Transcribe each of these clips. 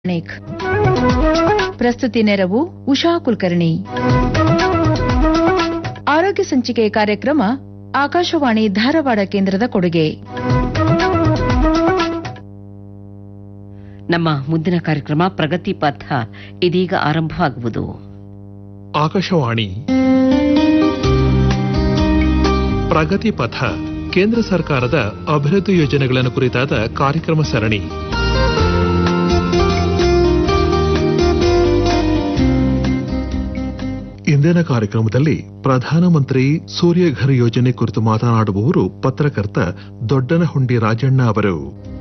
ಣಿಕ್ ಪ್ರಸ್ತುತಿ ನೆರವು ಉಷಾ ಕುಲಕರ್ಣಿ ಆರೋಗ್ಯ ಸಂಚಿಕೆ ಕಾರ್ಯಕ್ರಮ ಆಕಾಶವಾಣಿ ಧಾರವಾಡ ಕೇಂದ್ರದ ಕೊಡುಗೆ ನಮ್ಮ ಮುಂದಿನ ಕಾರ್ಯಕ್ರಮ ಪ್ರಗತಿ ಪಥ ಇದೀಗ ಆರಂಭವಾಗುವುದು ಆಕಾಶವಾಣಿ ಪ್ರಗತಿ ಪಥ ಕೇಂದ್ರ ಸರ್ಕಾರದ ಅಭಿವೃದ್ಧಿ ಯೋಜನೆಗಳನ್ನು ಕುರಿತಾದ ಕಾರ್ಯಕ್ರಮ ಸರಣಿ ಇಂದಿನ ಕಾರ್ಯಕ್ರಮದಲ್ಲಿ ಪ್ರಧಾನಮಂತ್ರಿ ಸೂರ್ಯಘರ್ ಯೋಜನೆ ಕುರಿತು ಮಾತನಾಡುವವರು ಪತ್ರಕರ್ತ ದೊಡ್ಡನಹುಂಡಿ ರಾಜಣ್ಣ ಅವರು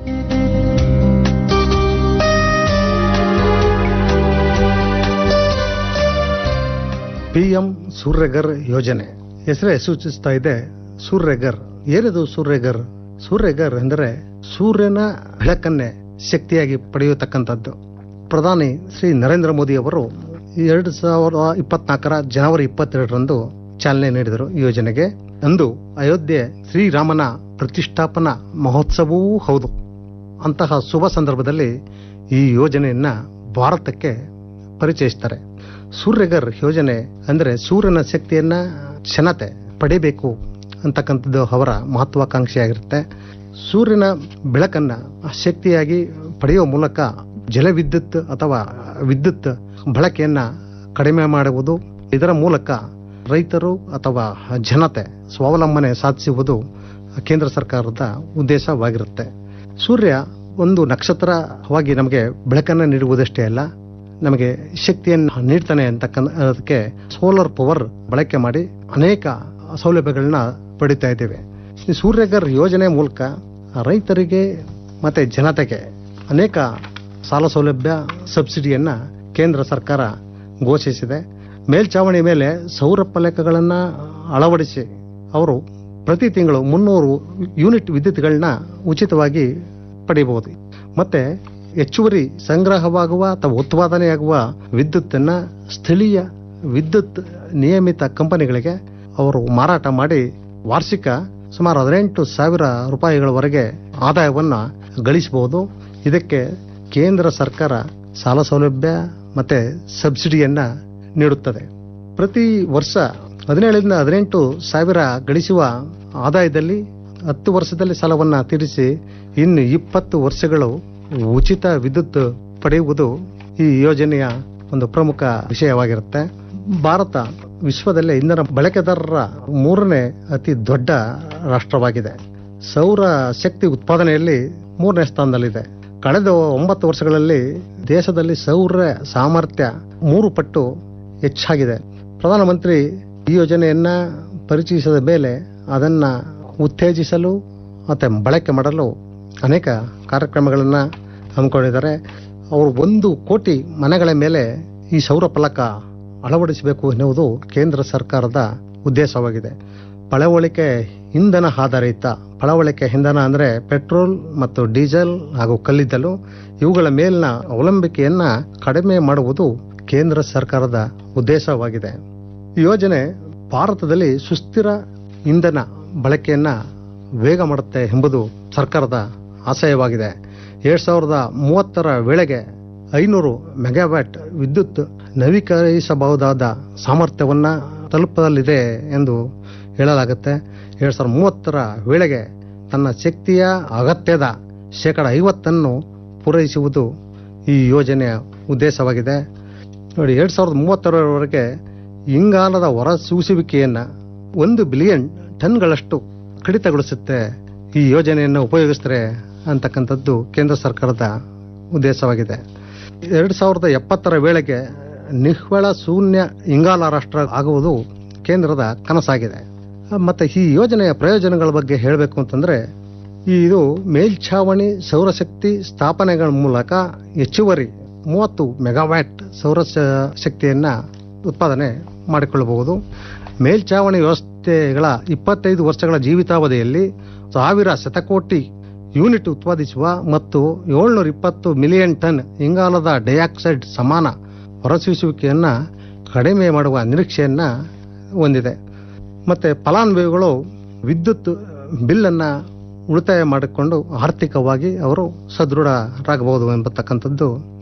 ಪಿಎಂ ಸೂರ್ಯಗರ್ ಯೋಜನೆ ಹೆಸರೇ ಸೂಚಿಸ್ತಾ ಇದೆ ಸೂರ್ಯಗರ್ ಏನಿದು ಸೂರ್ಯಗರ್ ಸೂರ್ಯಗರ್ ಎಂದರೆ ಸೂರ್ಯನ ಬೆಳಕನ್ನೇ ಶಕ್ತಿಯಾಗಿ ಪಡೆಯತಕ್ಕಂಥದ್ದು ಪ್ರಧಾನಿ ಶ್ರೀ ನರೇಂದ್ರ ಮೋದಿ ಅವರು ಎರಡು ಸಾವಿರದ ಇಪ್ಪತ್ನಾಲ್ಕರ ಜನವರಿ ಇಪ್ಪತ್ತೆರಡರಂದು ಚಾಲನೆ ನೀಡಿದರು ಈ ಯೋಜನೆಗೆ ಅಂದು ಅಯೋಧ್ಯೆ ಶ್ರೀರಾಮನ ಪ್ರತಿಷ್ಠಾಪನಾ ಮಹೋತ್ಸವವೂ ಹೌದು ಅಂತಹ ಶುಭ ಸಂದರ್ಭದಲ್ಲಿ ಈ ಯೋಜನೆಯನ್ನ ಭಾರತಕ್ಕೆ ಪರಿಚಯಿಸ್ತಾರೆ ಸೂರ್ಯಗರ್ ಯೋಜನೆ ಅಂದರೆ ಸೂರ್ಯನ ಶಕ್ತಿಯನ್ನ ಜನತೆ ಪಡಿಬೇಕು ಅಂತಕ್ಕಂಥದ್ದು ಅವರ ಮಹತ್ವಾಕಾಂಕ್ಷೆಯಾಗಿರುತ್ತೆ ಸೂರ್ಯನ ಬೆಳಕನ್ನ ಶಕ್ತಿಯಾಗಿ ಪಡೆಯುವ ಮೂಲಕ ಜಲವಿದ್ಯುತ್ ಅಥವಾ ವಿದ್ಯುತ್ ಬಳಕೆಯನ್ನ ಕಡಿಮೆ ಮಾಡುವುದು ಇದರ ಮೂಲಕ ರೈತರು ಅಥವಾ ಜನತೆ ಸ್ವಾವಲಂಬನೆ ಸಾಧಿಸುವುದು ಕೇಂದ್ರ ಸರ್ಕಾರದ ಉದ್ದೇಶವಾಗಿರುತ್ತೆ ಸೂರ್ಯ ಒಂದು ನಕ್ಷತ್ರವಾಗಿ ನಮಗೆ ಬೆಳಕನ್ನು ನೀಡುವುದಷ್ಟೇ ಅಲ್ಲ ನಮಗೆ ಶಕ್ತಿಯನ್ನು ನೀಡ್ತಾನೆ ಅಂತಕ್ಕಂಥದಕ್ಕೆ ಸೋಲಾರ್ ಪವರ್ ಬಳಕೆ ಮಾಡಿ ಅನೇಕ ಸೌಲಭ್ಯಗಳನ್ನ ಪಡಿತಾ ಇದ್ದೇವೆ ಈ ಸೂರ್ಯಗರ್ ಯೋಜನೆ ಮೂಲಕ ರೈತರಿಗೆ ಮತ್ತೆ ಜನತೆಗೆ ಅನೇಕ ಸಾಲ ಸೌಲಭ್ಯ ಸಬ್ಸಿಡಿಯನ್ನ ಕೇಂದ್ರ ಸರ್ಕಾರ ಘೋಷಿಸಿದೆ ಮೇಲ್ಚಾವಣಿ ಮೇಲೆ ಸೌರ ಫಲಕಗಳನ್ನ ಅಳವಡಿಸಿ ಅವರು ಪ್ರತಿ ತಿಂಗಳು ಮುನ್ನೂರು ಯೂನಿಟ್ ವಿದ್ಯುತ್ಗಳನ್ನ ಉಚಿತವಾಗಿ ಪಡೆಯಬಹುದು ಮತ್ತೆ ಹೆಚ್ಚುವರಿ ಸಂಗ್ರಹವಾಗುವ ಅಥವಾ ಉತ್ಪಾದನೆಯಾಗುವ ವಿದ್ಯುತ್ತನ್ನ ಸ್ಥಳೀಯ ವಿದ್ಯುತ್ ನಿಯಮಿತ ಕಂಪನಿಗಳಿಗೆ ಅವರು ಮಾರಾಟ ಮಾಡಿ ವಾರ್ಷಿಕ ಸುಮಾರು ಹದಿನೆಂಟು ಸಾವಿರ ರೂಪಾಯಿಗಳವರೆಗೆ ಆದಾಯವನ್ನ ಗಳಿಸಬಹುದು ಇದಕ್ಕೆ ಕೇಂದ್ರ ಸರ್ಕಾರ ಸಾಲ ಸೌಲಭ್ಯ ಮತ್ತೆ ಸಬ್ಸಿಡಿಯನ್ನ ನೀಡುತ್ತದೆ ಪ್ರತಿ ವರ್ಷ ಹದಿನೇಳರಿಂದ ಹದಿನೆಂಟು ಸಾವಿರ ಗಳಿಸುವ ಆದಾಯದಲ್ಲಿ ಹತ್ತು ವರ್ಷದಲ್ಲಿ ಸಾಲವನ್ನ ತೀರಿಸಿ ಇನ್ನು ಇಪ್ಪತ್ತು ವರ್ಷಗಳು ಉಚಿತ ವಿದ್ಯುತ್ ಪಡೆಯುವುದು ಈ ಯೋಜನೆಯ ಒಂದು ಪ್ರಮುಖ ವಿಷಯವಾಗಿರುತ್ತೆ ಭಾರತ ವಿಶ್ವದಲ್ಲೇ ಇಂಧನ ಬಳಕೆದಾರರ ಮೂರನೇ ಅತಿ ದೊಡ್ಡ ರಾಷ್ಟ್ರವಾಗಿದೆ ಸೌರ ಶಕ್ತಿ ಉತ್ಪಾದನೆಯಲ್ಲಿ ಮೂರನೇ ಸ್ಥಾನದಲ್ಲಿದೆ ಕಳೆದ ಒಂಬತ್ತು ವರ್ಷಗಳಲ್ಲಿ ದೇಶದಲ್ಲಿ ಸೌರ ಸಾಮರ್ಥ್ಯ ಮೂರು ಪಟ್ಟು ಹೆಚ್ಚಾಗಿದೆ ಪ್ರಧಾನಮಂತ್ರಿ ಈ ಯೋಜನೆಯನ್ನ ಪರಿಚಯಿಸಿದ ಮೇಲೆ ಅದನ್ನ ಉತ್ತೇಜಿಸಲು ಮತ್ತೆ ಬಳಕೆ ಮಾಡಲು ಅನೇಕ ಕಾರ್ಯಕ್ರಮಗಳನ್ನ ಹಮ್ಮಿಕೊಂಡಿದ್ದಾರೆ ಅವರು ಒಂದು ಕೋಟಿ ಮನೆಗಳ ಮೇಲೆ ಈ ಸೌರ ಫಲಕ ಅಳವಡಿಸಬೇಕು ಎನ್ನುವುದು ಕೇಂದ್ರ ಸರ್ಕಾರದ ಉದ್ದೇಶವಾಗಿದೆ ಪಳವಳಿಕೆ ಇಂಧನ ಆಧಾರಿತ ಪಳವಳಿಕೆ ಇಂಧನ ಅಂದರೆ ಪೆಟ್ರೋಲ್ ಮತ್ತು ಡೀಸೆಲ್ ಹಾಗೂ ಕಲ್ಲಿದ್ದಲು ಇವುಗಳ ಮೇಲಿನ ಅವಲಂಬಿಕೆಯನ್ನ ಕಡಿಮೆ ಮಾಡುವುದು ಕೇಂದ್ರ ಸರ್ಕಾರದ ಉದ್ದೇಶವಾಗಿದೆ ಈ ಯೋಜನೆ ಭಾರತದಲ್ಲಿ ಸುಸ್ಥಿರ ಇಂಧನ ಬಳಕೆಯನ್ನ ವೇಗ ಮಾಡುತ್ತೆ ಎಂಬುದು ಸರ್ಕಾರದ ಆಶಯವಾಗಿದೆ ಎರಡ್ ಸಾವಿರದ ಮೂವತ್ತರ ವೇಳೆಗೆ ಐನೂರು ಮೆಗಾವ್ಯಾಟ್ ವಿದ್ಯುತ್ ನವೀಕರಿಸಬಹುದಾದ ಸಾಮರ್ಥ್ಯವನ್ನ ತಲುಪಲಿದೆ ಎಂದು ಹೇಳಲಾಗುತ್ತೆ ಎರಡ್ ಸಾವಿರದ ಮೂವತ್ತರ ವೇಳೆಗೆ ತನ್ನ ಶಕ್ತಿಯ ಅಗತ್ಯದ ಶೇಕಡ ಐವತ್ತನ್ನು ಪೂರೈಸುವುದು ಈ ಯೋಜನೆಯ ಉದ್ದೇಶವಾಗಿದೆ ನೋಡಿ ಎರಡ್ ಸಾವಿರದ ಮೂವತ್ತರವರೆಗೆ ಇಂಗಾಲದ ಹೊರಸೂಸುವಿಕೆಯನ್ನ ಒಂದು ಬಿಲಿಯನ್ ಟನ್ಗಳಷ್ಟು ಕಡಿತಗೊಳಿಸುತ್ತೆ ಈ ಯೋಜನೆಯನ್ನು ಉಪಯೋಗಿಸ್ತಾರೆ ಅಂತಕ್ಕಂಥದ್ದು ಕೇಂದ್ರ ಸರ್ಕಾರದ ಉದ್ದೇಶವಾಗಿದೆ ಎರಡ್ ಸಾವಿರದ ಎಪ್ಪತ್ತರ ವೇಳೆಗೆ ನಿವ್ವಳ ಶೂನ್ಯ ಇಂಗಾಲ ರಾಷ್ಟ್ರ ಆಗುವುದು ಕೇಂದ್ರದ ಕನಸಾಗಿದೆ ಮತ್ತೆ ಈ ಯೋಜನೆಯ ಪ್ರಯೋಜನಗಳ ಬಗ್ಗೆ ಹೇಳಬೇಕು ಅಂತಂದ್ರೆ ಇದು ಮೇಲ್ಛಾವಣಿ ಸೌರಶಕ್ತಿ ಸ್ಥಾಪನೆಗಳ ಮೂಲಕ ಹೆಚ್ಚುವರಿ ಮೂವತ್ತು ಮೆಗಾವ್ಯಾಟ್ ಸೌರ ಶಕ್ತಿಯನ್ನ ಉತ್ಪಾದನೆ ಮಾಡಿಕೊಳ್ಳಬಹುದು ಮೇಲ್ಛಾವಣಿ ವ್ಯವಸ್ಥೆಗಳ ಇಪ್ಪತ್ತೈದು ವರ್ಷಗಳ ಜೀವಿತಾವಧಿಯಲ್ಲಿ ಸಾವಿರ ಶತಕೋಟಿ ಯೂನಿಟ್ ಉತ್ಪಾದಿಸುವ ಮತ್ತು ಏಳ್ನೂರ ಇಪ್ಪತ್ತು ಮಿಲಿಯನ್ ಟನ್ ಇಂಗಾಲದ ಡೈಆಕ್ಸೈಡ್ ಸಮಾನ ಹೊರಸೂಸುವಿಕೆಯನ್ನ ಕಡಿಮೆ ಮಾಡುವ ನಿರೀಕ್ಷೆಯನ್ನ ಹೊಂದಿದೆ ಮತ್ತೆ ಫಲಾನುಭವಿಗಳು ವಿದ್ಯುತ್ ಬಿಲ್ಲನ್ನ ಉಳಿತಾಯ ಮಾಡಿಕೊಂಡು ಆರ್ಥಿಕವಾಗಿ ಅವರು ಸದೃಢರಾಗಬಹುದು ಎಂಬತಕ್ಕಂಥದ್ದು